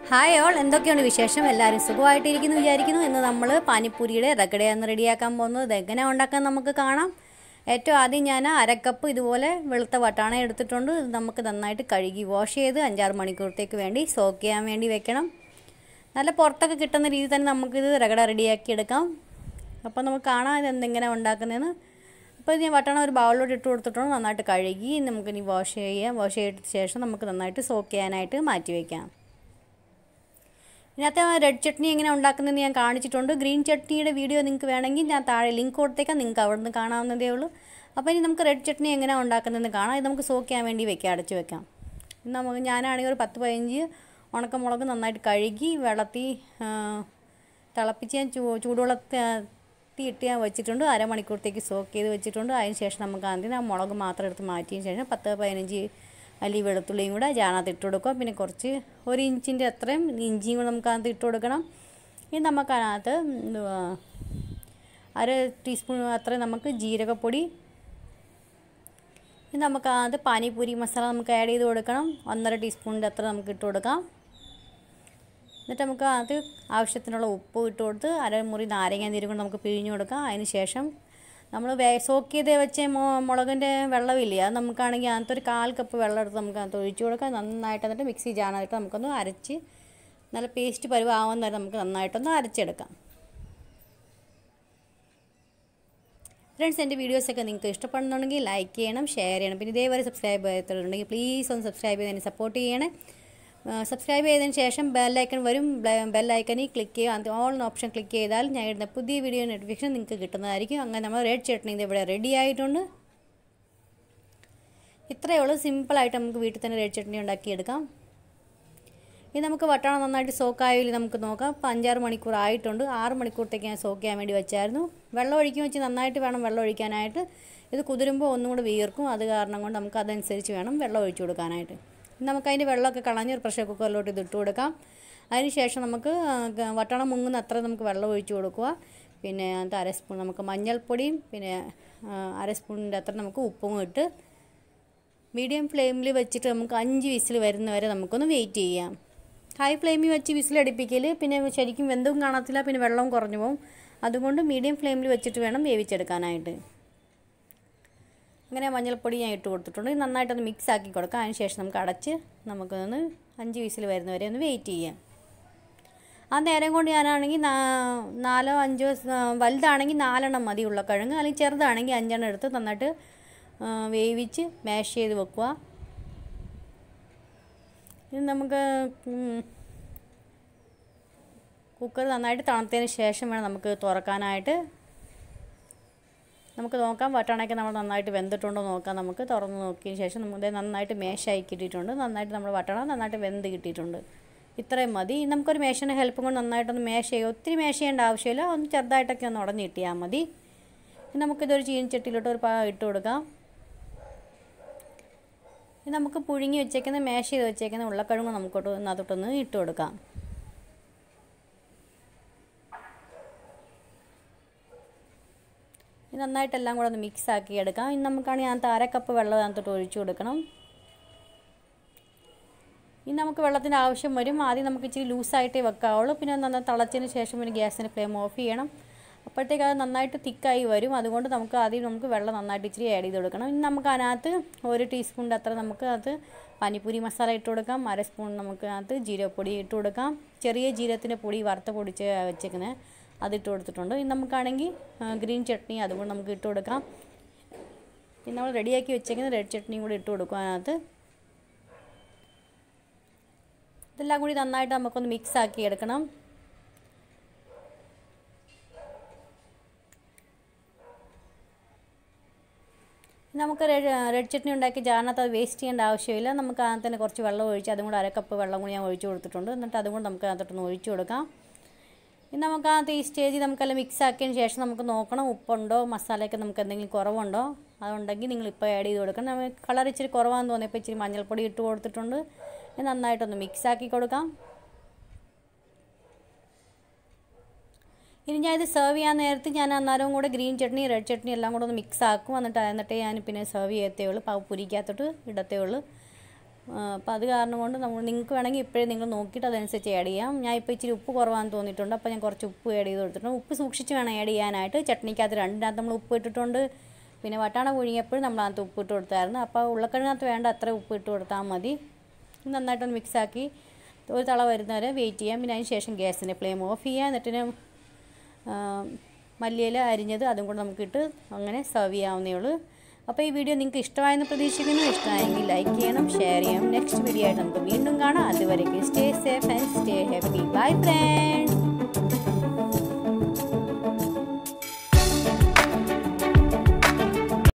hi all എന്തൊക്കെയാണ് വിശേഷം എല്ലാവരും സുഖമായിട്ടിരിക്കുന്നു വിചാരിക്കുന്നു ഇന്ന് നമ്മൾ പാനിപ്പൂരിയുടെ റഗഡയാണ് റെഡിയാക്കാൻ പോകുന്നത് ഇതെങ്ങനെ ഉണ്ടാക്കാൻ നമുക്ക് കാണാം ഏറ്റവും ആദ്യം ഞാൻ അരക്കപ്പ് ഇതുപോലെ വെളുത്ത വട്ടാണ എടുത്തിട്ടുണ്ട് ഇത് നമുക്ക് നന്നായിട്ട് കഴുകി വാഷ് ചെയ്ത് അഞ്ചാറ് മണിക്കൂറത്തേക്ക് വേണ്ടി സോക്ക് ചെയ്യാൻ വേണ്ടി വെക്കണം നല്ല പുറത്തൊക്കെ കിട്ടുന്ന രീതിയിൽ തന്നെ നമുക്കിത് റഗഡ റെഡിയാക്കി എടുക്കാം അപ്പോൾ നമുക്ക് കാണാം ഇത് എന്തെങ്ങനെ ഉണ്ടാക്കുന്നതെന്ന് അപ്പോൾ ഇത് ഞാൻ വട്ടണ ഒരു ബൗളിലോട്ട് ഇട്ട് കൊടുത്തിട്ടുണ്ട് നന്നായിട്ട് കഴുകി നമുക്കിനി വാഷ് ചെയ്യാം വാഷ് ചെയ്ത ശേഷം നമുക്ക് നന്നായിട്ട് സോക്ക് ചെയ്യാനായിട്ട് മാറ്റി വയ്ക്കാം ഇതിനകത്ത് റെഡ് ചട്നി എങ്ങനെ ഉണ്ടാക്കുന്നതെന്ന് ഞാൻ കാണിച്ചിട്ടുണ്ട് ഗ്രീൻ ചട്നിയുടെ വീഡിയോ നിങ്ങൾക്ക് വേണമെങ്കിൽ ഞാൻ താഴെ ലിങ്ക് കൊടുത്തേക്കാം നിങ്ങൾക്ക് അവിടെ നിന്ന് കാണാവുന്നതേ ഉള്ളൂ അപ്പോൾ ഇനി നമുക്ക് റെഡ് ചട്നി എങ്ങനെ ഉണ്ടാക്കുന്നതെന്ന് കാണാം ഇത് നമുക്ക് സോക്ക് ചെയ്യാൻ വേണ്ടി വെക്കാം അടച്ച് വെക്കാം ഇന്ന് നമുക്ക് ഞാനാണെങ്കിൽ ഒരു പത്ത് പതിനഞ്ച് ഉണക്കമുളക് നന്നായിട്ട് കഴുകി വെള്ളത്തിൽ തിളപ്പിച്ച് ഞാൻ ചൂ ചൂടുവെള്ളത്തിൽ ഇട്ട് ഞാൻ വെച്ചിട്ടുണ്ട് അരമണിക്കൂറത്തേക്ക് സോക്ക് ചെയ്ത് വെച്ചിട്ടുണ്ട് അതിന് ശേഷം നമുക്ക് ആദ്യം ആ മുളക് മാത്രം എടുത്ത് മാറ്റിയതിന് ശേഷം പത്ത് പതിനഞ്ച് അല്ലി വെളുത്തുള്ളിയും കൂടെ ജാനകത്ത് ഇട്ട് കൊടുക്കുക പിന്നെ കുറച്ച് ഒരു ഇഞ്ചിൻ്റെ അത്രയും ഇഞ്ചിയും കൂടെ നമുക്ക് അതിനകത്ത് ഇട്ട് കൊടുക്കണം ഇനി നമുക്ക് അതിനകത്ത് എന്തുവാ അര ടീസ്പൂൺ അത്രയും നമുക്ക് ജീരകപ്പൊടി ഇനി നമുക്ക് അത് പാനിപ്പൂരി മസാല നമുക്ക് ആഡ് ചെയ്ത് കൊടുക്കണം ഒന്നര ടീസ്പൂണിൻ്റെ അത്ര നമുക്ക് ഇട്ട് കൊടുക്കാം എന്നിട്ട് നമുക്ക് അത് ആവശ്യത്തിനുള്ള ഉപ്പ് ഇട്ട് കൊടുത്ത് അരമുറി നാരങ്ങ നീരും കൊണ്ട് നമുക്ക് പിഴിഞ്ഞ് കൊടുക്കാം അതിന് ശേഷം നമ്മൾ വേ സോക്ക് ചെയ്ത് വെച്ച മു മുളകിൻ്റെ വെള്ളമില്ലേ അത് നമുക്കാണെങ്കിൽ അതിനകത്ത് ഒരു കാൽ കപ്പ് വെള്ളം എടുത്ത് നമുക്ക് അതിനകത്ത് ഒഴിച്ച് കൊടുക്കാം നന്നായിട്ട് എന്നിട്ട് മിക്സി ജാറിനകത്ത് നമുക്കൊന്ന് അരച്ച് നല്ല പേസ്റ്റ് പരുവാകുന്ന വരെ നമുക്ക് നന്നായിട്ടൊന്ന് അരച്ചെടുക്കാം ഫ്രണ്ട്സ് എൻ്റെ വീഡിയോസൊക്കെ നിങ്ങൾക്ക് ഇഷ്ടപ്പെടുന്നുണ്ടെങ്കിൽ ലൈക്ക് ചെയ്യണം ഷെയർ ചെയ്യണം പിന്നെ ഇതേവരെ സബ്സ്ക്രൈബ് ചെയ്തിട്ടുണ്ടെങ്കിൽ പ്ലീസ് ഒന്ന് സബ്സ്ക്രൈബ് ചെയ്തതിന് സപ്പോർട്ട് ചെയ്യണേ സബ്സ്ക്രൈബ് ചെയ്തതിന് ശേഷം ബെല്ലൈക്കൺ വരും ബെല്ലൈക്കണിൽ ക്ലിക്ക് ചെയ്യുക അത് ഓൾ ഓപ്ഷൻ ക്ലിക്ക് ചെയ്താൽ ഞാൻ ഇടുന്ന പുതിയ വീഡിയോ നോട്ടിഫിക്കേഷൻ നിങ്ങൾക്ക് കിട്ടുന്നതായിരിക്കും അങ്ങനെ നമ്മൾ റെഡ് ചട്നി ഇത് ഇവിടെ റെഡി ആയിട്ടുണ്ട് ഇത്രയേ ഉള്ളൂ സിമ്പിളായിട്ട് നമുക്ക് വീട്ടിൽ തന്നെ റെഡ് ചട്നി ഉണ്ടാക്കിയെടുക്കാം ഇനി നമുക്ക് വട്ടാണ നന്നായിട്ട് സോക്കായാൽ നമുക്ക് നോക്കാം ഇപ്പോൾ അഞ്ചാറ് മണിക്കൂർ ആയിട്ടുണ്ട് ആറ് മണിക്കൂറത്തേക്ക് ഞാൻ സോക്ക് ചെയ്യാൻ വേണ്ടി വെച്ചായിരുന്നു വെള്ളം ഒഴിക്കും വെച്ച് നന്നായിട്ട് വേണം വെള്ളം ഒഴിക്കാനായിട്ട് ഇത് കുതിരുമ്പോൾ ഒന്നും കൂടെ വീർക്കും അത് കാരണം കൊണ്ട് നമുക്ക് അതനുസരിച്ച് വേണം വെള്ളം ഒഴിച്ചു കൊടുക്കാനായിട്ട് നമുക്ക് അതിൻ്റെ വെള്ളമൊക്കെ കളഞ്ഞ് ഒരു പ്രഷർ കുക്കറിലോട്ട് ഇത് ഇട്ട് കൊടുക്കാം അതിന് ശേഷം നമുക്ക് വട്ടണം മുങ്ങുന്ന അത്ര നമുക്ക് വെള്ളം ഒഴിച്ചു കൊടുക്കുക പിന്നെ അതിനകത്ത് അര സ്പൂൺ നമുക്ക് മഞ്ഞൾപ്പൊടിയും പിന്നെ അര സ്പൂണിൻ്റെ അത്ര നമുക്ക് ഉപ്പും ഇട്ട് മീഡിയം ഫ്ലെയിമിൽ വെച്ചിട്ട് നമുക്ക് അഞ്ച് വിസിൽ വരുന്നവരെ നമുക്കൊന്ന് വെയിറ്റ് ചെയ്യാം ഹൈ ഫ്ലെയിമിൽ വെച്ച് വിസിലടിപ്പിക്കൽ പിന്നെ ശരിക്കും വെന്തും കാണത്തില്ല പിന്നെ വെള്ളവും കുറഞ്ഞു പോകും അതുകൊണ്ട് മീഡിയം ഫ്ലെയിമിൽ വെച്ചിട്ട് വേണം വേവിച്ചെടുക്കാനായിട്ട് അങ്ങനെ മഞ്ഞൾപ്പൊടി ഞാൻ ഇട്ട് കൊടുത്തിട്ടുണ്ട് നന്നായിട്ടൊന്ന് മിക്സ് ആക്കി കൊടുക്കാം അതിന് ശേഷം നമുക്ക് അടച്ച് നമുക്കൊന്ന് അഞ്ച് വിസിൽ വരുന്നവരെ ഒന്ന് വെയിറ്റ് ചെയ്യാം ആ നേരം കൊണ്ട് ഞാനാണെങ്കിൽ നാലോ അഞ്ചോ വലുതാണെങ്കിൽ നാലെണ്ണം മതി ഉള്ളക്കിഴങ്ങ് അല്ലെങ്കിൽ ചെറുതാണെങ്കിൽ അഞ്ചെണ്ണം എടുത്ത് നന്നായിട്ട് വേവിച്ച് മാഷ് ചെയ്ത് വെക്കുക ഇത് നമുക്ക് കുക്കർ നന്നായിട്ട് തണുത്തതിന് ശേഷം വേണം നമുക്ക് തുറക്കാനായിട്ട് നമുക്ക് നോക്കാം വട്ടണയൊക്കെ നമ്മൾ നന്നായിട്ട് വെന്തിട്ടുണ്ടോ നോക്കാം നമുക്ക് തുറന്ന് നോക്കിയതിന് ശേഷം നമുക്ക് നന്നായിട്ട് മേശായി കിട്ടിയിട്ടുണ്ട് നന്നായിട്ട് നമ്മൾ വട്ടണ നന്നായിട്ട് വെന്ത് കിട്ടിയിട്ടുണ്ട് ഇത്രയും മതി നമുക്കൊരു മേശയുടെ ഹെൽപ്പ് കൊണ്ട് നന്നായിട്ടൊന്ന് മേശ ചെയ്യുക ഒത്തിരി മേശ ചെയ്യേണ്ട ആവശ്യമില്ല ഒന്ന് ചെറുതായിട്ടൊക്കെ ഒന്ന് ഉടഞ്ഞ് കിട്ടിയാൽ മതി നമുക്കിതൊരു ചീനിച്ചട്ടിയിലോട്ട് ഒരു പാ ഇട്ട് കൊടുക്കാം നമുക്ക് പുഴുങ്ങി വെച്ചേക്കുന്ന മേശ ചെയ്ത് വെച്ചേക്കുന്ന ഉള്ളക്കിഴങ്ങ് നമുക്കോട്ട് അതിനകത്തോട്ടൊന്ന് ഇട്ട് കൊടുക്കാം നന്നായിട്ടെല്ലാം കൂടെ ഒന്ന് മിക്സ് ആക്കി എടുക്കാം ഇനി നമുക്കാണെങ്കിൽ അതിനകത്ത് അര കപ്പ് വെള്ളം അതിനകത്തോട്ട് ഒഴിച്ചു കൊടുക്കണം ഇനി നമുക്ക് വെള്ളത്തിൻ്റെ ആവശ്യം വരും ആദ്യം നമുക്ക് ഇച്ചിരി ലൂസായിട്ടേ വെക്കാവുള്ളൂ പിന്നെ നന്നായി തിളച്ചതിന് ശേഷം പിന്നെ ഗ്യാസിൻ്റെ ഫ്ലെയിം ഓഫ് ചെയ്യണം അപ്പോഴത്തേക്ക് അത് നന്നായിട്ട് തിക്കായി വരും അതുകൊണ്ട് നമുക്ക് ആദ്യം നമുക്ക് വെള്ളം നന്നായിട്ട് ഇച്ചിരി ആഡ് ചെയ്ത് കൊടുക്കണം ഇനി നമുക്ക് അതിനകത്ത് ഒരു ടീസ്പൂണിൻ്റെ അത്ര നമുക്ക് അത് പാനിപ്പൂരി മസാല ഇട്ട് കൊടുക്കാം അര സ്പൂൺ നമുക്ക് അതിനകത്ത് ജീരകപ്പൊടി ഇട്ട് കൊടുക്കാം ചെറിയ ജീരകത്തിൻ്റെ പൊടി വറുത്ത പൊടിച്ച് വെച്ചേക്കുന്നത് അതിട്ട് കൊടുത്തിട്ടുണ്ട് ഇനി നമുക്കാണെങ്കിൽ ഗ്രീൻ ചട്നി അതുകൊണ്ട് നമുക്ക് ഇട്ട് കൊടുക്കാം പിന്നെ നമ്മൾ റെഡിയാക്കി വെച്ചേക്കുന്ന റെഡ് ചട്നിയും കൂടി ഇട്ട് കൊടുക്കും അതിനകത്ത് ഇതെല്ലാം കൂടി നന്നായിട്ട് നമുക്കൊന്ന് മിക്സ് ആക്കി എടുക്കണം നമുക്ക് റെഡ് ചട്നി ഉണ്ടാക്കി ജാറിനകത്ത് അത് വേസ്റ്റ് ചെയ്യേണ്ട ആവശ്യമില്ല നമുക്ക് അതിനകത്ത് തന്നെ കുറച്ച് വെള്ളം ഒഴിച്ച് അതും കൂടെ അര കപ്പ് വെള്ളം കൂടി ഞാൻ ഒഴിച്ചു കൊടുത്തിട്ടുണ്ട് എന്നിട്ട് അതും കൂടെ നമുക്ക് അതിനകത്തോട്ടൊന്ന് ഒഴിച്ചു കൊടുക്കാം ഇനി നമുക്ക് അതിനകത്ത് ഈ സ്റ്റേജിൽ നമുക്കെല്ലാം മിക്സ് ആക്കിയതിന് ശേഷം നമുക്ക് നോക്കണം ഉപ്പുണ്ടോ മസാലയൊക്കെ നമുക്ക് എന്തെങ്കിലും കുറവുണ്ടോ അതുണ്ടെങ്കിൽ നിങ്ങൾ ഇപ്പോൾ ആഡ് ചെയ്ത് കൊടുക്കണം നമുക്ക് കളർ ഇച്ചിരി കുറവാണെന്ന് തോന്നിയപ്പോൾ ഇച്ചിരി മഞ്ഞൾപ്പൊടി ഇട്ട് കൊടുത്തിട്ടുണ്ട് നന്നായിട്ടൊന്ന് മിക്സ് ആക്കി കൊടുക്കാം ഇനി ഞാൻ ഇത് സെർവ് ചെയ്യാൻ നേരത്ത് ഞാൻ അന്നേരവും കൂടെ ഗ്രീൻ ചട്നി റെഡ് ചട്നി എല്ലാം കൂടെ ഒന്ന് മിക്സ് ആക്കും എന്നിട്ട് എന്നിട്ട് ഞാൻ പിന്നെ സെർവ് ചെയ്യത്തേ ഉള്ളൂ പാവ് പൊരിക്കകത്തോട്ട് ഇടത്തേ ഉള്ളൂ അപ്പോൾ അത് കാരണം കൊണ്ട് നമ്മൾ നിങ്ങൾക്ക് വേണമെങ്കിൽ ഇപ്പോഴേ നിങ്ങൾ നോക്കിയിട്ട് അതനുസരിച്ച് ആഡ് ചെയ്യാം ഞാൻ ഇപ്പോൾ ഇച്ചിരി ഉപ്പ് കുറവാന്ന് തോന്നിയിട്ടുണ്ട് അപ്പോൾ ഞാൻ കുറച്ച് ഉപ്പ് ആഡ് ചെയ്ത് കൊടുത്തിട്ടുണ്ട് ഉപ്പ് സൂക്ഷിച്ച് വേണം ആഡ് ചെയ്യാനായിട്ട് ചട്നിക്കകത്ത് രണ്ടിനകത്ത് നമ്മൾ ഉപ്പ് ഇട്ടിട്ടുണ്ട് പിന്നെ വട്ടാണ പുഴുങ്ങിയപ്പോഴും നമ്മൾ അതിനകത്ത് ഉപ്പ് ഇട്ട് കൊടുത്തായിരുന്നു അപ്പോൾ ഉള്ളക്കിഴങ്ങത്ത് വേണ്ട അത്ര ഉപ്പ് ഇട്ട് കൊടുത്താൽ മതി നന്നായിട്ടൊന്ന് മിക്സാക്കി ഒരു തള വരുന്നവരെ വെയിറ്റ് ചെയ്യാം പിന്നെ അതിന് ശേഷം ഗ്യാസിൻ്റെ ഫ്ലെയിം ഓഫ് ചെയ്യാം എന്നിട്ട് മല്ലിയില അരിഞ്ഞത് അതും കൂടെ നമുക്കിട്ട് അങ്ങനെ സെർവ് ചെയ്യാവുന്നേ ഉള്ളൂ അപ്പോൾ ഈ വീഡിയോ നിങ്ങൾക്ക് ഇഷ്ടമായെന്ന് പ്രതീക്ഷിക്കുന്നു ഇഷ്ടമായെങ്കിൽ ലൈക്ക് ചെയ്യണം ഷെയർ ചെയ്യണം നെക്സ്റ്റ് വീഡിയോ ആയിട്ട് നമുക്ക് വീണ്ടും കാണാം അതുവരേക്കും stay safe and stay happy bye friends